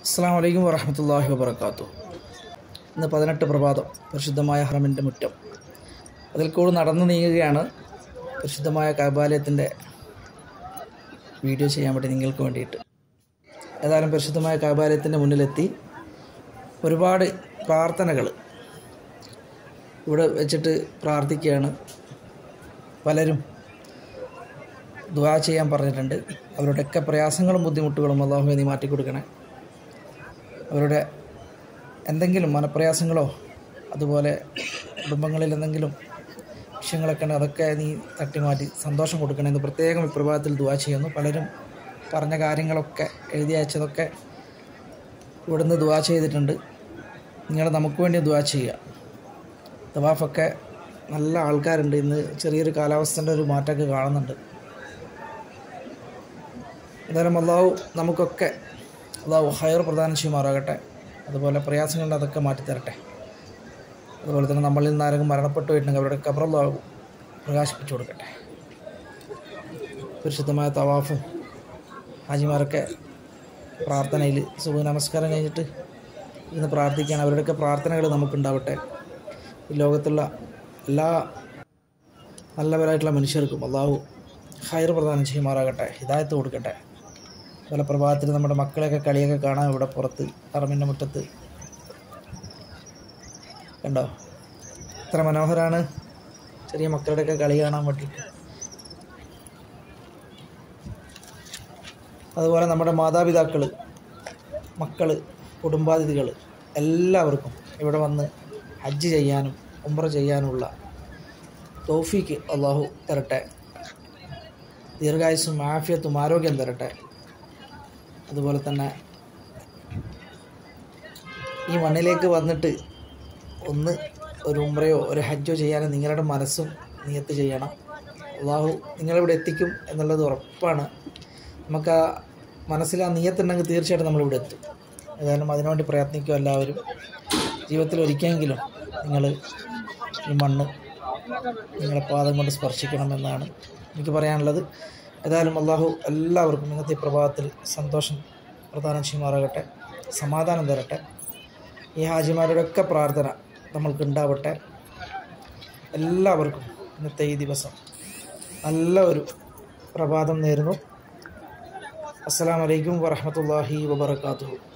അസ്സാം വലൈക്കും വറഹമത്തല്ലാഹി വബർക്കാത്തു ഇന്ന് പതിനെട്ട് പ്രഭാതം പരിശുദ്ധമായ ഹറമിൻ്റെ മുറ്റം അതിൽ കൂടി നടന്നു നീങ്ങുകയാണ് പരിശുദ്ധമായ കൈബാലയത്തിൻ്റെ വീഡിയോ ചെയ്യാൻ വേണ്ടി നിങ്ങൾക്ക് വേണ്ടിയിട്ട് ഏതായാലും പരിശുദ്ധമായ കൈബാലയത്തിൻ്റെ മുന്നിലെത്തി ഒരുപാട് പ്രാർത്ഥനകൾ ഇവിടെ വെച്ചിട്ട് പ്രാർത്ഥിക്കുകയാണ് പലരും ദുആ ചെയ്യാൻ പറഞ്ഞിട്ടുണ്ട് അവരുടെയൊക്കെ പ്രയാസങ്ങളും ബുദ്ധിമുട്ടുകളും അള്ളാഹു നീ മാറ്റിക്കൊടുക്കണേ അവരുടെ എന്തെങ്കിലും മനപ്രയാസങ്ങളോ അതുപോലെ കുടുംബങ്ങളിൽ എന്തെങ്കിലും വിഷയങ്ങളൊക്കെ ഉണ്ട് അതൊക്കെ നീ തട്ടി മാറ്റി സന്തോഷം കൊടുക്കണമെന്ന് പ്രത്യേകം ഈ പ്രഭാതത്തിൽ ദുആ ചെയ്യുന്നു പലരും പറഞ്ഞ കാര്യങ്ങളൊക്കെ എഴുതി അയച്ചതൊക്കെ ഇവിടുന്ന് ദുആ ചെയ്തിട്ടുണ്ട് നിങ്ങൾ നമുക്ക് വേണ്ടി ദുആ ചെയ്യുക തവാഫൊക്കെ നല്ല ആൾക്കാരുണ്ട് ഇന്ന് ചെറിയൊരു കാലാവസ്ഥൻ്റെ ഒരു മാറ്റമൊക്കെ കാണുന്നുണ്ട് എന്തായാലും അള്ളാഹു നമുക്കൊക്കെ അള്ളാഹു ഹയർ പ്രദാനം ചെയ്യുമാറാകട്ടെ അതുപോലെ പ്രയാസങ്ങളുടെ അതൊക്കെ മാറ്റിത്തരട്ടെ അതുപോലെ തന്നെ നമ്മളിൽ നിന്ന് ആരെങ്കിലും മരണപ്പെട്ടു പോയിട്ടുണ്ടെങ്കിൽ അവരുടെ കബറല്ലാഹു പ്രകാശിപ്പിച്ചു കൊടുക്കട്ടെ പരിശുദ്ധമായ തവാഫും ഹാജിമാരൊക്കെ പ്രാർത്ഥനയിൽ സുഖ നമസ്കാരം കഴിഞ്ഞിട്ട് ഇന്ന് പ്രാർത്ഥിക്കാൻ അവരുടെയൊക്കെ പ്രാർത്ഥനകൾ നമുക്കുണ്ടാവട്ടെ ഈ ലോകത്തുള്ള എല്ലാ നല്ലവരായിട്ടുള്ള മനുഷ്യർക്കും അള്ളാഹു ഹയർ പ്രദാനം ചെയ്യുമാറാകട്ടെ ഹിദായത്ത് കൊടുക്കട്ടെ പല പ്രഭാതത്തിൽ നമ്മുടെ മക്കളെയൊക്കെ കളിയൊക്കെ കാണാൻ ഇവിടെ പുറത്ത് പറമ്പിൻ്റെ മുറ്റത്ത് കണ്ടോ എത്ര മനോഹരമാണ് ചെറിയ മക്കളുടെയൊക്കെ കളി കാണാൻ വേണ്ടിയിട്ട് അതുപോലെ നമ്മുടെ മാതാപിതാക്കൾ മക്കൾ കുടുംബാതിഥികൾ എല്ലാവർക്കും ഇവിടെ വന്ന് ഹജ്ജ് ചെയ്യാനും ഉംറ ചെയ്യാനുമുള്ള തോഫിക്ക് അള്ളാഹു തരട്ടെ ദീർഘായുസും ആഫിയത്തും ആരോഗ്യം തരട്ടെ അതുപോലെ തന്നെ ഈ മണ്ണിലേക്ക് വന്നിട്ട് ഒന്ന് ഒരു ഉംറയോ ഒരു ഹജ്ജോ ചെയ്യാനും നിങ്ങളുടെ മനസ്സും നിയത്ത് ചെയ്യണം അള്ളാഹു നിങ്ങളിവിടെ എത്തിക്കും എന്നുള്ളത് ഉറപ്പാണ് നമുക്ക് ആ മനസ്സിൽ ആ നിയത്തുണ്ടെങ്കിൽ തീർച്ചയായിട്ടും നമ്മളിവിടെ എത്തും ഏതായാലും അതിനുവേണ്ടി പ്രയത്നിക്കും എല്ലാവരും ജീവിതത്തിൽ ഒരിക്കലെങ്കിലും നിങ്ങൾ ഈ മണ്ണ് നിങ്ങളുടെ പാദം കൊണ്ട് സ്പർശിക്കണമെന്നാണ് എനിക്ക് പറയാനുള്ളത് ഏതായാലും അള്ളാഹു എല്ലാവർക്കും ഇന്നത്തെ ഈ പ്രഭാതത്തിൽ സന്തോഷം പ്രദാനം ചെയ്യുമാറാകട്ടെ സമാധാനം തരട്ടെ ഈ ഹാജിമാരുടെയൊക്കെ പ്രാർത്ഥന നമ്മൾക്ക് ഉണ്ടാവട്ടെ എല്ലാവർക്കും ഇന്നത്തെ ഈ ദിവസം നല്ല ഒരു പ്രഭാതം നേരുന്നു അസ്സാം വലൈക്കും വറഹമത്തല്ലാഹി വബർക്കാത്തു